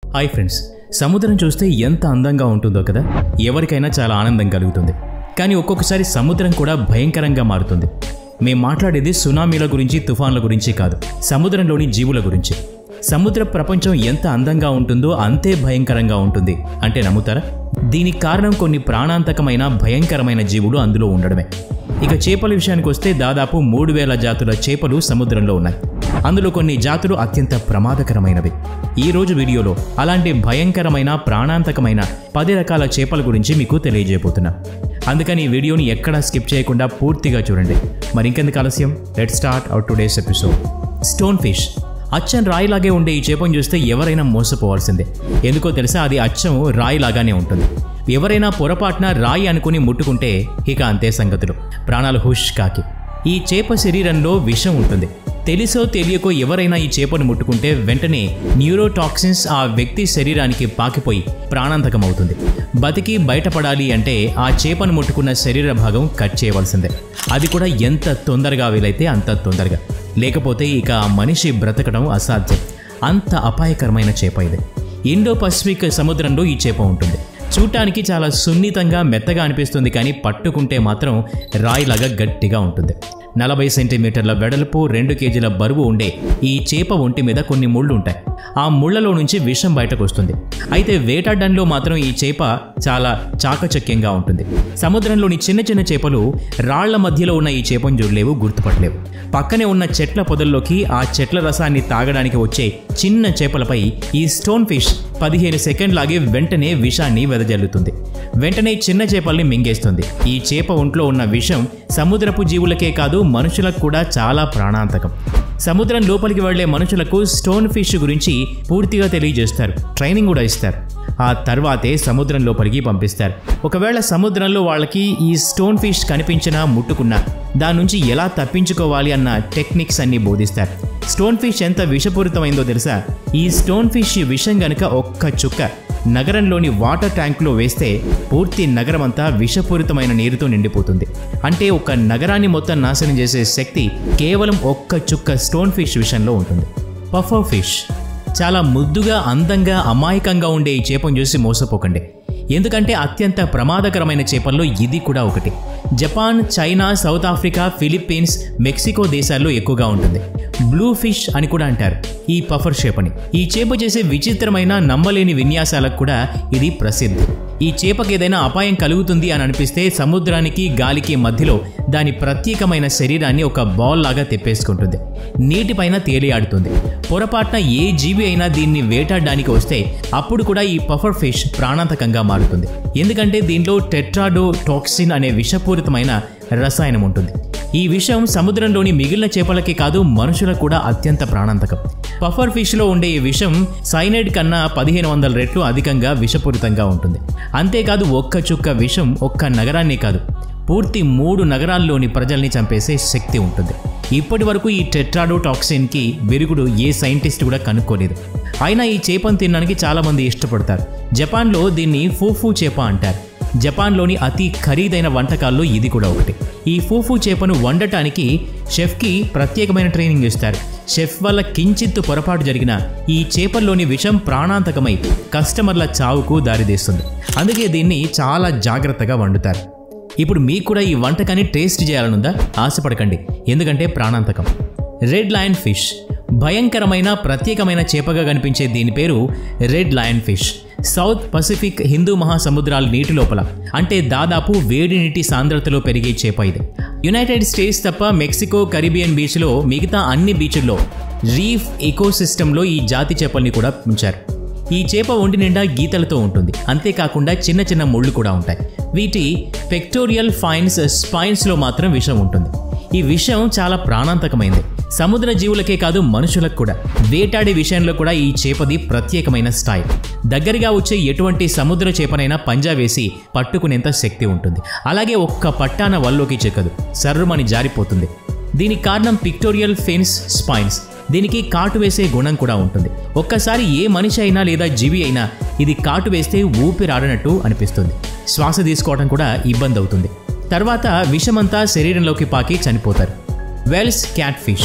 hi friends సముద్రం చూస్తే ఎంత అందంగా ఉంటుందో కదా ఎవరికైనా చాలా ఆనందం కలుగుతుంది కానీ ఒక్కొక్కసారి సముద్రం కూడా భయంకరంగా మారుతుంది మేం మాట్లాడేది సునామీల గురించి తుఫాన్ల గురించి కాదు సముద్రంలోని జీవుల గురించి సముద్ర ప్రపంచం ఎంత అందంగా ఉంటుందో అంతే భయంకరంగా ఉంటుంది అంటే నమ్ముతారా దీనికి కారణం కొన్ని ప్రాణాంతకమైన భయంకరమైన జీవులు అందులో ఉండడమే ఇక చేపల విషయానికి వస్తే దాదాపు మూడు వేల జాతుల చేపలు సముద్రంలో ఉన్నాయి అందులో కొన్ని జాతులు అత్యంత ప్రమాదకరమైనవి ఈ రోజు వీడియోలో అలాంటి భయంకరమైన ప్రాణాంతకమైన పది రకాల చేపల గురించి మీకు తెలియజేయబోతున్నా అందుకని ఈ వీడియోని ఎక్కడా స్కిప్ చేయకుండా పూర్తిగా చూడండి మరి ఇంకెందుకు ఆలస్యం let start out today's episode stone fish అచ్చం రాయిలాగే ఉండే ఈ చేపను చూస్తే ఎవరైనా మోసపోవాల్సిందే ఎందుకో తెలుసా అది అచ్చం రాయిలాగానే ఉంటుంది ఎవరైనా పొరపాటున రాయి అనుకుని ముట్టుకుంటే ఇక అంతే సంగతులు ప్రాణాలు హుష్ కాకి ఈ చేప శరీరంలో విషం ఉంటుంది తెలిసో తెలియకో ఎవరైనా ఈ చేపను ముట్టుకుంటే వెంటనే న్యూరోటాక్సిన్స్ ఆ వ్యక్తి శరీరానికి పాకిపోయి ప్రాణాంతకం అవుతుంది బతికి బయటపడాలి అంటే ఆ చేపను ముట్టుకున్న శరీర భాగం కట్ చేయవలసిందే అది కూడా ఎంత తొందరగా వీలైతే అంత తొందరగా లేకపోతే ఇక ఆ మనిషి బ్రతకడం అసాధ్యం అంత అపాయకరమైన చేప ఇది ఇండో పసిఫిక్ సముద్రంలో ఈ చేప ఉంటుంది చూడటానికి చాలా సున్నితంగా మెత్తగా అనిపిస్తుంది కానీ పట్టుకుంటే మాత్రం రాయిలాగా గట్టిగా ఉంటుంది నలభై సెంటీమీటర్ల వెడల్పు రెండు కేజీల బరువు ఉండే ఈ చేప ఒంటి మీద కొన్ని ముళ్ళు ఉంటాయి ఆ ముళ్లలో నుంచి విషం బయటకు వస్తుంది అయితే వేటాడడంలో మాత్రం ఈ చేప చాలా చాకచక్యంగా ఉంటుంది సముద్రంలోని చిన్న చిన్న చేపలు రాళ్ల మధ్యలో ఉన్న ఈ చేపను చూడలేవు గుర్తుపట్టలేవు పక్కనే ఉన్న చెట్ల పొదల్లోకి ఆ చెట్ల రసాన్ని తాగడానికి వచ్చే చిన్న చేపలపై ఈ స్టోన్ ఫిష్ పదిహేను సెకండ్లాగే వెంటనే విషాన్ని వెదజల్లుతుంది వెంటనే చిన్న చేపల్ని మింగేస్తుంది ఈ చేప ఒంట్లో ఉన్న విషం సముద్రపు జీవులకే కాదు మనుషులకు కూడా చాలా ప్రాణాంతకం సముద్రం లోపలికి వెళ్లే మనుషులకు స్టోన్ ఫిష్ గురించి పూర్తిగా తెలియజేస్తారు ట్రైనింగ్ కూడా ఇస్తారు ఆ తర్వాతే సముద్రం లోపలికి పంపిస్తారు ఒకవేళ సముద్రంలో వాళ్ళకి ఈ స్టోన్ ఫిష్ కనిపించినా ముట్టుకున్నా దాని నుంచి ఎలా తప్పించుకోవాలి అన్న టెక్నిక్స్ అన్ని బోధిస్తారు స్టోన్ ఫిష్ ఎంత విషపూరితమైందో తెలుసా ఈ స్టోన్ ఫిష్ విషం గనుక ఒక్క చుక్క నగరంలోని వాటర్ ట్యాంక్లో వేస్తే పూర్తి నగరం అంతా విషపూరితమైన నీరుతో నిండిపోతుంది అంటే ఒక నగరాన్ని మొత్తం నాశనం చేసే శక్తి కేవలం ఒక్క చుక్క స్టోన్ ఫిష్ విషయంలో ఉంటుంది పఫర్ ఫిష్ చాలా ముద్దుగా అందంగా అమాయకంగా ఉండే ఈ చేపను చూసి మోసపోకండి ఎందుకంటే అత్యంత ప్రమాదకరమైన చేపల్లో ఇది కూడా ఒకటి Japan China South Africa Philippines Mexico దేశాల్లో ఎక్కువగా ఉంటుంది బ్లూ ఫిష్ అని కూడా అంటారు ఈ పఫర్ చేపని ఈ చేప చేసే విచిత్రమైన నమ్మలేని విన్యాసాలకు కూడా ఇది ప్రసిద్ధి ఈ చేపకి ఏదైనా అపాయం కలుగుతుంది అని అనిపిస్తే సముద్రానికి గాలికి మధ్యలో దాని ప్రత్యేకమైన శరీరాన్ని ఒక బాల్ లాగా తెప్పేసుకుంటుంది నీటిపైన తేలియాడుతుంది పొరపాటున ఏ జీవి అయినా దీన్ని వేటాడడానికి వస్తే అప్పుడు కూడా ఈ పఫర్ ఫిష్ ప్రాణాంతకంగా మారుతుంది ఎందుకంటే దీంట్లో టెట్రాడో టాక్సిన్ అనే విషపూరితమైన రసాయనం ఉంటుంది ఈ విషయం సముద్రంలోని మిగిలిన చేపలకి కాదు మనుషులకు కూడా అత్యంత ప్రాణాంతకం పఫర్ ఫిష్లో ఉండే ఈ విషం సైనైడ్ కన్నా పదిహేను వందల రెట్లు అధికంగా విషపూరితంగా ఉంటుంది అంతేకాదు ఒక్క చుక్క విషం ఒక్క నగరాన్ని కాదు పూర్తి మూడు నగరాల్లోని ప్రజల్ని చంపేసే శక్తి ఉంటుంది ఇప్పటి వరకు ఈ టెట్రాడో టాక్సిన్కి విరుగుడు ఏ సైంటిస్ట్ కూడా కనుక్కోలేదు అయినా ఈ చేపను తినడానికి చాలామంది ఇష్టపడతారు జపాన్లో దీన్ని ఫూఫూ చేప అంటారు జపాన్లోని అతి ఖరీదైన వంటకాల్లో ఇది కూడా ఒకటి ఈ ఫూఫూ చేపను వండటానికి షెఫ్కి ప్రత్యేకమైన ట్రైనింగ్ ఇస్తారు షెఫ్ వల్ల కించిత్తు పొరపాటు జరిగిన ఈ చేపల్లోని విషం ప్రాణాంతకమై కస్టమర్ల చావుకు దారితీస్తుంది అందుకే దీన్ని చాలా జాగ్రత్తగా వండుతారు ఇప్పుడు మీకు కూడా ఈ వంటకాన్ని టేస్ట్ చేయాలనుందా ఆశపడకండి ఎందుకంటే ప్రాణాంతకం రెడ్ లయన్ ఫిష్ భయంకరమైన ప్రత్యేకమైన చేపగా కనిపించే దీని పేరు red lion fish South Pacific హిందూ మహాసముద్రాల నీటి లోపల అంటే దాదాపు వేడి నీటి సాంద్రతలో పెరిగే చేప ఇది యునైటెడ్ స్టేట్స్ తప్ప మెక్సికో కరీబియన్ బీచ్లో మిగతా అన్ని బీచ్ల్లో రీఫ్ ఎకోసిస్టంలో ఈ జాతి చేపల్ని కూడా ఉంచారు ఈ చేప ఒంటి నిండా గీతలతో ఉంటుంది అంతేకాకుండా చిన్న చిన్న ముళ్ళు కూడా ఉంటాయి వీటి పెక్టోరియల్ ఫైన్స్ స్పైన్స్లో మాత్రం విషం ఉంటుంది ఈ విషం చాలా ప్రాణాంతకమైంది సముద్ర జీవులకే కాదు మనుషులకు కూడా వేటాడే విషయంలో కూడా ఈ చేపది ప్రత్యేకమైన స్టైల్ దగ్గరగా వచ్చే ఎటువంటి సముద్ర చేపనైనా పంజా వేసి పట్టుకునేంత శక్తి ఉంటుంది అలాగే ఒక్క పట్టాన వల్లోకి చెక్కదు సర్రుమని జారిపోతుంది దీనికి కారణం పిక్టోరియల్ ఫెన్స్ స్పైన్స్ దీనికి కాటు వేసే గుణం కూడా ఉంటుంది ఒక్కసారి ఏ మనిషి అయినా లేదా జీవి అయినా ఇది కాటు వేస్తే ఊపిరాడనట్టు అనిపిస్తుంది శ్వాస తీసుకోవడం కూడా ఇబ్బంది అవుతుంది తర్వాత విషమంతా శరీరంలోకి పాకి చనిపోతారు వెల్స్ క్యాట్ ఫిష్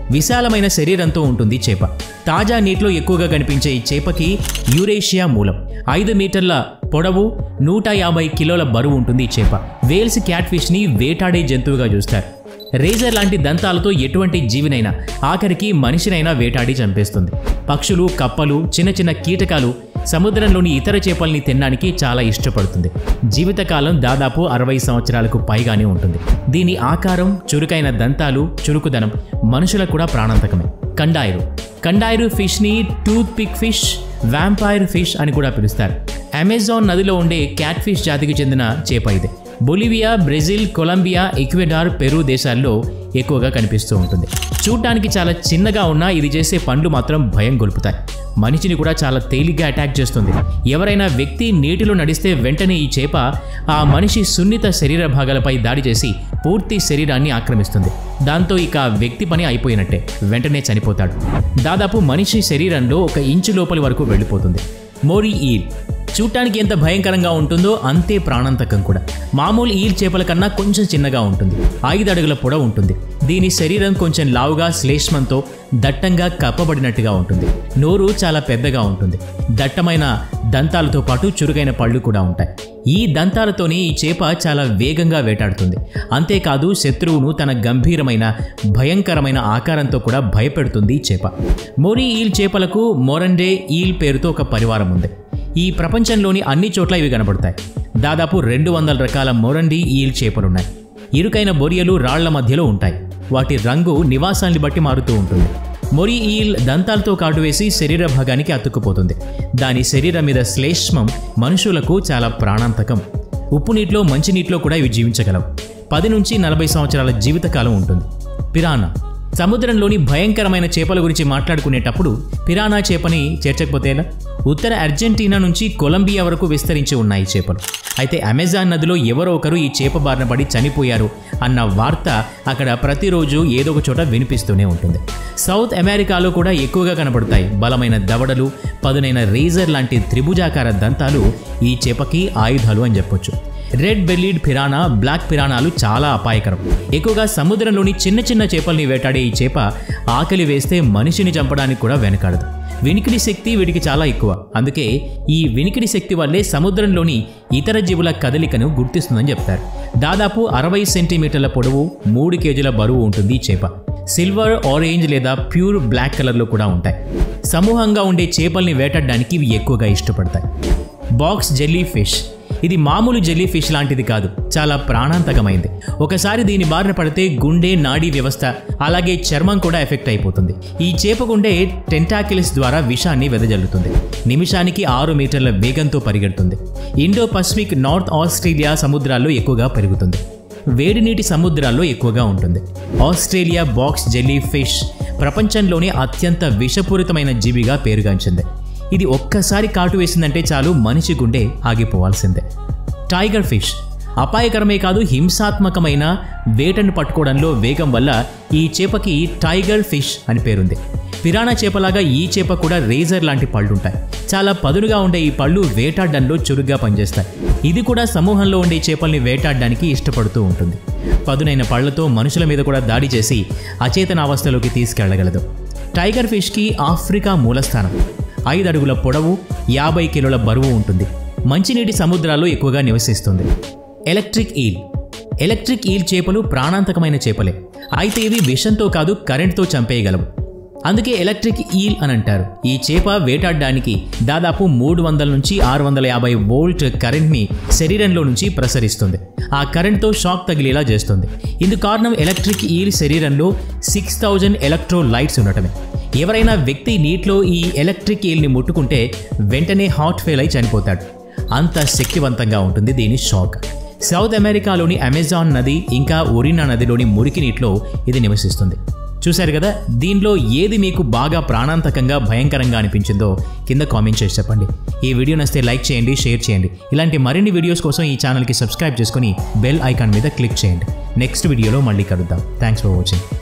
విశాలమైన శరీరంతో ఉంటుంది చేప తాజా నీటిలో ఎక్కువగా కనిపించే ఈ చేపకి యూరేషియా మూలం ఐదు మీటర్ల పొడవు నూట యాభై కిలోల బరువు ఉంటుంది ఈ చేప వేల్స్ క్యాట్ ఫిష్ని వేటాడే జంతువుగా చూస్తారు రేజర్ లాంటి దంతాలతో ఎటువంటి జీవినైనా ఆఖరికి మనిషినైనా వేటాడి చంపేస్తుంది పక్షులు కప్పలు చిన్న చిన్న కీటకాలు సముద్రంలోని ఇతర చేపల్ని తినడానికి చాలా ఇష్టపడుతుంది జీవితకాలం దాదాపు అరవై సంవత్సరాలకు పైగానే ఉంటుంది దీని ఆకారం చురుకైన దంతాలు చురుకుదనం మనుషులకు కూడా ప్రాణాంతకమే కండాయిరు కండాయిరు ఫిష్ని toothpick fish vampire fish అని కూడా పిలుస్తారు అమెజాన్ నదిలో ఉండే క్యాట్ ఫిష్ జాతికి చెందిన చేప ఇది Bolivia Brazil Colombia Ecuador Peru దేశాల్లో ఎక్కువగా కనిపిస్తూ ఉంటుంది చూడటానికి చాలా చిన్నగా ఉన్నా ఇది చేసే పండ్లు మాత్రం భయం గొలుపుతాయి మనిషిని కూడా చాలా తేలిగ్గా అటాక్ చేస్తుంది ఎవరైనా వ్యక్తి నీటిలో నడిస్తే వెంటనే ఈ చేప ఆ మనిషి సున్నిత శరీర భాగాలపై దాడి చేసి పూర్తి శరీరాన్ని ఆక్రమిస్తుంది దాంతో ఇక ఆ వ్యక్తి పని అయిపోయినట్టే వెంటనే చనిపోతాడు దాదాపు మనిషి శరీరంలో ఒక ఇంచు లోపలి వరకు వెళ్ళిపోతుంది మోరీ ఈల్ చూడటానికి ఎంత భయంకరంగా ఉంటుందో అంతే ప్రాణాంతకం కూడా మామూలు ఈల్ చేపల కన్నా కొంచెం చిన్నగా ఉంటుంది ఐదు అడుగుల పొడవు ఉంటుంది దీని శరీరం కొంచెం లావుగా శ్లేష్మంతో దట్టంగా కప్పబడినట్టుగా ఉంటుంది నోరు చాలా పెద్దగా ఉంటుంది దట్టమైన దంతాలతో పాటు చురుకైన పళ్ళు కూడా ఉంటాయి ఈ దంతాలతోనే ఈ చేప చాలా వేగంగా వేటాడుతుంది అంతేకాదు శత్రువును తన గంభీరమైన భయంకరమైన ఆకారంతో కూడా భయపెడుతుంది ఈ చేప మోరీ ఈల్ చేపలకు మోరండే ఈల్ పేరుతో ఒక పరివారం ఉంది ఈ ప్రపంచంలోని అన్ని చోట్ల ఇవి కనబడతాయి దాదాపు రెండు వందల రకాల మొరండి ఈల్ చేపలున్నాయి ఇరుకైన బొరియలు రాళ్ల మధ్యలో ఉంటాయి వాటి రంగు నివాసాన్ని బట్టి మారుతూ ఉంటుంది మొరి ఈల్ దంతాలతో కాటువేసి శరీర భాగానికి అతుక్కుపోతుంది దాని శరీరం మీద శ్లేష్మం మనుషులకు చాలా ప్రాణాంతకం ఉప్పు నీటిలో మంచినీటిలో కూడా ఇవి జీవించగలవు పది నుంచి నలభై సంవత్సరాల జీవితకాలం ఉంటుంది పిరానా సముద్రంలోని భయంకరమైన చేపల గురించి మాట్లాడుకునేటప్పుడు పిరానా చేపని చేర్చకపోతే ఎలా ఉత్తర అర్జెంటీనా నుంచి కొలంబియా వరకు విస్తరించి ఉన్నాయి చేపలు అయితే అమెజాన్ నదిలో ఎవరో ఒకరు ఈ చేప బారిన పడి చనిపోయారు అన్న వార్త అక్కడ ప్రతిరోజు ఏదో ఒక చోట వినిపిస్తూనే ఉంటుంది సౌత్ అమెరికాలో కూడా ఎక్కువగా కనబడతాయి బలమైన దవడలు పదునైన రేజర్ లాంటి త్రిభుజాకార దంతాలు ఈ చేపకి ఆయుధాలు అని చెప్పొచ్చు రెడ్ బెల్లీడ్ పిరానా బ్లాక్ పిరానాలు చాలా అపాయకరం ఎక్కువగా సముద్రంలోని చిన్న చిన్న చేపల్ని వేటాడే ఈ చేప ఆకలి వేస్తే మనిషిని చంపడానికి కూడా వెనకాడదు వినికిడి శక్తి వీటికి చాలా ఎక్కువ అందుకే ఈ వినికిడి శక్తి వల్లే సముద్రంలోని ఇతర జీవుల కదలికను గుర్తిస్తుందని చెప్తారు దాదాపు అరవై సెంటీమీటర్ల పొడవు మూడు కేజీల బరువు ఉంటుంది ఈ చేప సిల్వర్ ఆరెంజ్ లేదా ప్యూర్ బ్లాక్ కలర్లో కూడా ఉంటాయి సమూహంగా ఉండే చేపల్ని వేటాడడానికి ఇవి ఎక్కువగా ఇష్టపడతాయి బాక్స్ జెల్లీ ఫిష్ ఇది మామూలు జెల్లీ ఫిష్ లాంటిది కాదు చాలా ప్రాణాంతకమైంది ఒకసారి దీని బారిన పడితే గుండె నాడీ వ్యవస్థ అలాగే చర్మం కూడా ఎఫెక్ట్ అయిపోతుంది ఈ చేపగుండే టెంటాకిల్స్ ద్వారా విషాన్ని వెదజల్లుతుంది నిమిషానికి ఆరు మీటర్ల వేగంతో పరిగెడుతుంది ఇండో పసిఫిక్ నార్త్ ఆస్ట్రేలియా సముద్రాల్లో ఎక్కువగా పెరుగుతుంది వేడి నీటి సముద్రాల్లో ఎక్కువగా ఉంటుంది ఆస్ట్రేలియా బాక్స్ జెల్లీ ఫిష్ ప్రపంచంలోనే అత్యంత విషపూరితమైన జీవిగా పేరుగాంచింది ఇది ఒక్కసారి కాటు వేసిందంటే చాలు మనిషి గుండె ఆగిపోవాల్సిందే టైగర్ ఫిష్ అపాయకరమే కాదు హింసాత్మకమైన వేటను పట్టుకోవడంలో వేగం వల్ల ఈ చేపకి టైగర్ ఫిష్ అని పేరుంది పిరాణా చేపలాగా ఈ చేప కూడా రేజర్ లాంటి పళ్ళుంటాయి చాలా పదునుగా ఉండే ఈ పళ్ళు వేటాడడంలో చురుగ్గా పనిచేస్తాయి ఇది కూడా సమూహంలో ఉండే చేపల్ని వేటాడడానికి ఇష్టపడుతూ ఉంటుంది పదునైన పళ్ళతో మనుషుల మీద కూడా దాడి చేసి అచేతనావస్థలోకి తీసుకెళ్లగలదు టైగర్ ఫిష్కి ఆఫ్రికా మూలస్థానం ఐదు అడుగుల పొడవు యాభై కిలోల బరువు ఉంటుంది మంచినీటి సముద్రాల్లో ఎక్కువగా నివసిస్తుంది ఎలక్ట్రిక్ ఈల్ ఎలక్ట్రిక్ ఈల్ చేపలు ప్రాణాంతకమైన చేపలే అయితే ఇవి విషంతో కాదు కరెంట్తో చంపేయగలవు అందుకే ఎలక్ట్రిక్ ఈల్ అని అంటారు ఈ చేప వేటాడడానికి దాదాపు మూడు వందల నుంచి ఆరు వందల యాభై వోల్ట్ కరెంట్ని శరీరంలో నుంచి ప్రసరిస్తుంది ఆ కరెంట్తో షాక్ తగిలేలా చేస్తుంది ఇందుకు కారణం ఎలక్ట్రిక్ ఈల్ శరీరంలో సిక్స్ థౌజండ్ ఎలక్ట్రో లైట్స్ ఉండటమే ఎవరైనా వ్యక్తి నీటిలో ఈ ఎలక్ట్రిక్ ఈల్ని ముట్టుకుంటే వెంటనే హాట్ ఫెయిల్ అయి చనిపోతాడు అంత శక్తివంతంగా ఉంటుంది దీని షాక్ సౌత్ అమెరికాలోని అమెజాన్ నది ఇంకా ఒరినా నదిలోని మురికి నీటిలో ఇది నివసిస్తుంది చూశారు కదా దీనిలో ఏది మీకు బాగా ప్రాణాంతకంగా భయంకరంగా అనిపించిందో కింద కామెంట్ చేసి చెప్పండి ఈ వీడియో నచ్చితే లైక్ చేయండి షేర్ చేయండి ఇలాంటి మరిన్ని వీడియోస్ కోసం ఈ ఛానల్కి సబ్స్క్రైబ్ చేసుకొని బెల్ ఐకాన్ మీద క్లిక్ చేయండి నెక్స్ట్ వీడియోలో మళ్ళీ కలుద్దాం థ్యాంక్స్ ఫర్ వాచింగ్